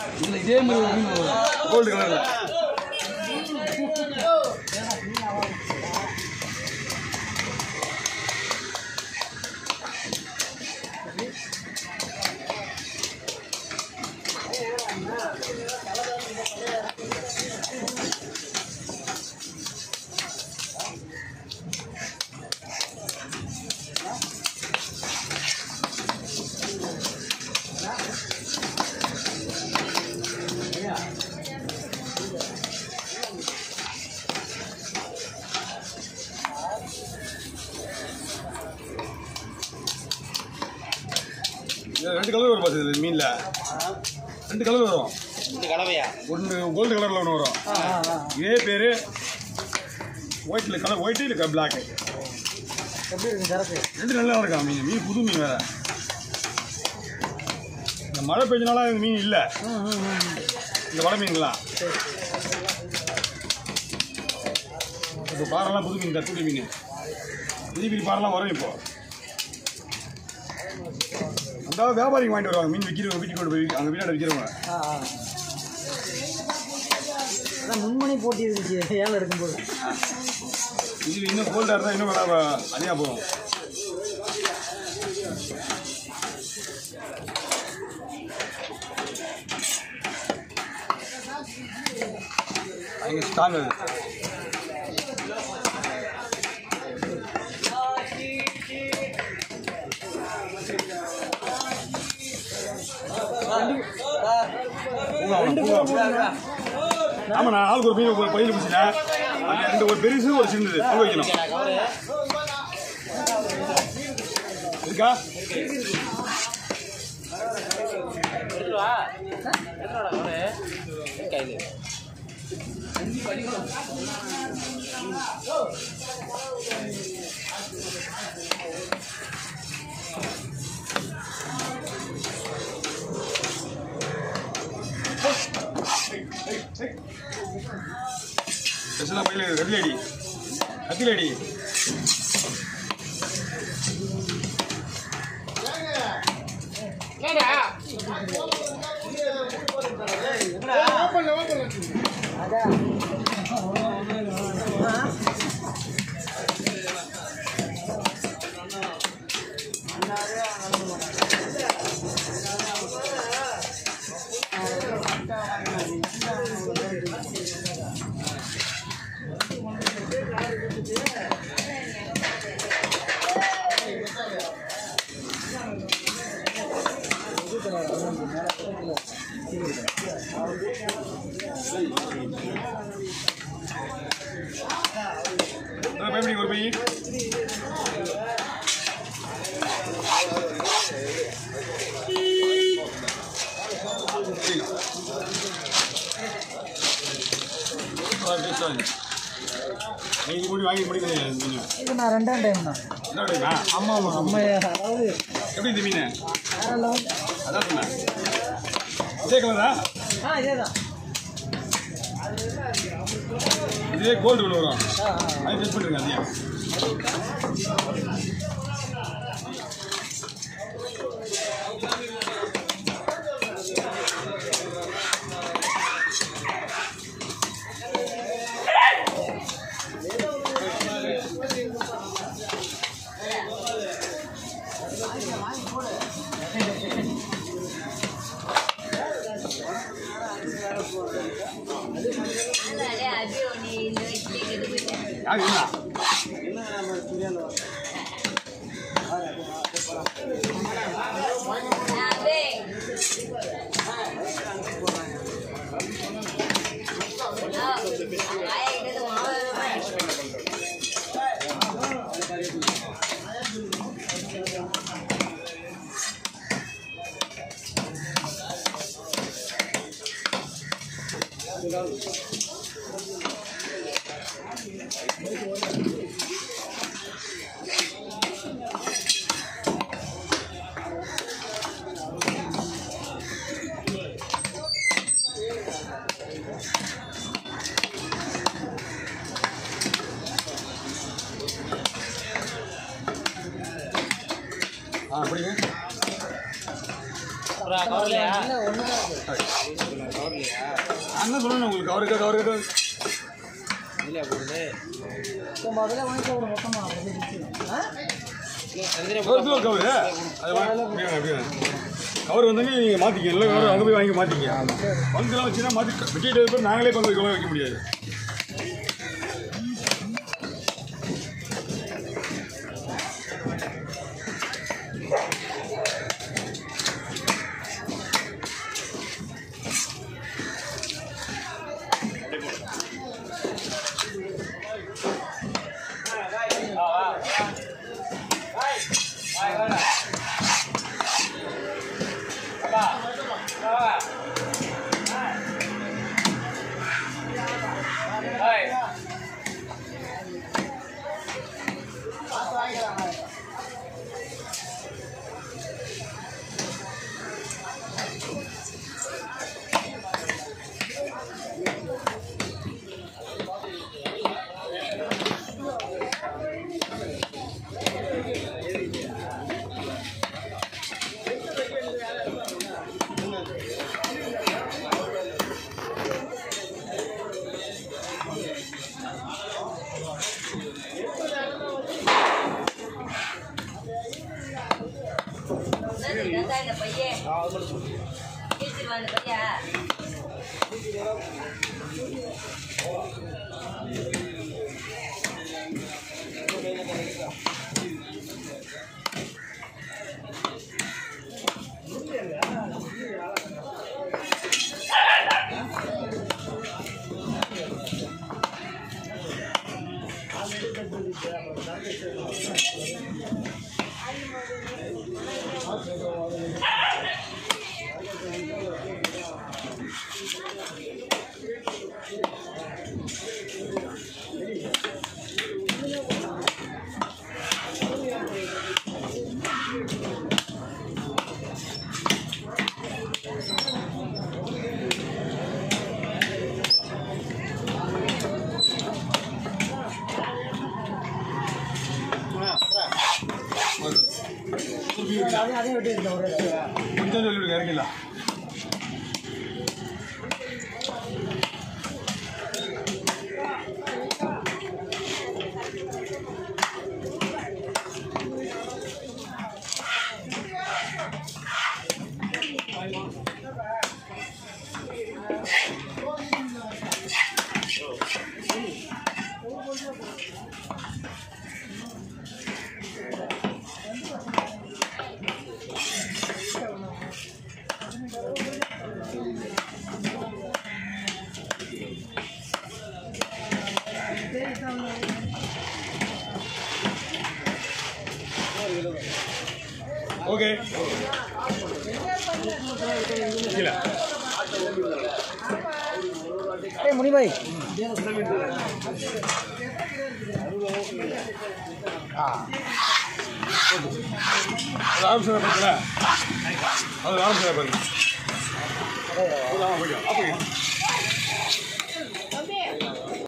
இதில் இதே மாதிரி ஒரு மீன் வரும் கோல்டு கலரில் ரெண்டு கலர் வரும் பாஸ் இதில் மீனில் ரெண்டு கலர் வரும் இந்த கலவையா ஒன்று கோல்டு கலரில் ஒன்று வரும் இதே பேர் ஒயிட்டில் கலர் ஒயிட்டு இல்லை பிளாக்கு எப்படி இருக்கு சரக்கு ரெண்டு நல்லா இருக்கா மீன் மீன் புது மீன் வேறு இந்த மழை பெஞ்சனால இந்த மீன் இல்லை இந்த வலை மீன்லாம் இப்போ பாறைலாம் புது மீன் தூட்டி மீன் பெரிய பெரிய பாறைலாம் வரும் இப்போ அந்த வியாபாரிங்க வாங்கிட்டு வருவாங்க மீன் விற்கிற வீட்டுக்கு கொண்டு போய் அங்கே வீட்டாண்ட விற்கிறவங்க ஆ ஆ அதான் முன்மணி போட்டி இருந்துச்சு ஏழை இருக்கும்போது இது இன்னும் கோல்டாக இருந்தால் இன்னும் விலை அதிகமாக போகும் அங்கே ஸ்ட்ராங் அது ஆமாண்ணா ஆளுக்கு ஒரு மீன் ஒரு பையில் பிடிச்சிட்டேன் அந்த ரெண்டு ஒரு பெருசு ஒரு சின்னது பொங்க வைக்கணும் இருக்கா எடுத்துட்டு வா எடுத்துட்டு வாடா கவரு கையில் ஸ்பெஷலாக பையில் கத்திலடி கத்திலடி பயப்படி ஒரு பை நீங்கள் முடி வாங்கி முடிக்கிறீங்க மீன் இது நான் ரெண்டாம் டைம் தான் என்ன டைமா ஆமாம் ஆமாம் நம்ம அதாவது எப்படி இந்த மீன் வேற லெவல் அதான் சொன்னேன் இதே கலரா ஆ இதே தான் இதே கோல்டு ஒன்று வரும் ஆ ஆ அது டெஸ்ட் பண்ணிருங்க அதையும் അതെ അടിപൊളി ഇന്ന് വീട്ടിലേക്ക് പോയിട്ട് யார் என்ன അതെ ஆ அப்படிங்க கவர்லையா இல்லை ஒன்று தான் இருக்கு நான் தான் சொல்லணும் உங்களுக்கு கவர் இருக்கா கவர் இருக்கா இல்லையா போகுது இப்போ முதல்ல வாங்கிக்க ஒரு மொத்தமாக ஆ சந்திரன் கவர் கவர் கவர் அது கவர் வந்தாங்க நீங்கள் மாற்றிக்க இல்லை கவர் அங்கே போய் வாங்கி மாற்றிக்க பங்குலாம் வச்சுன்னா மாற்றி வெட்டிட்டு போய் நாங்களே பங்கு வைக்க வைக்க முடியாது சரி, இதான் இந்த பையன் கேட்டுருவா இந்த பையா அதையும் அதையும் வெட்டி இருக்கேன் ஒரு இடத்துல. கொஞ்சம் சொல்லிவிடுங்க இறங்கிடலாம் ஓகே கீழே ஏய் முனிபாய் அது ஆரம்பிச்சு பார்த்தீங்களா அது ஆரம்பிச்சு பாருங்க ஆமாம் போய்ட்டு ஆஃப்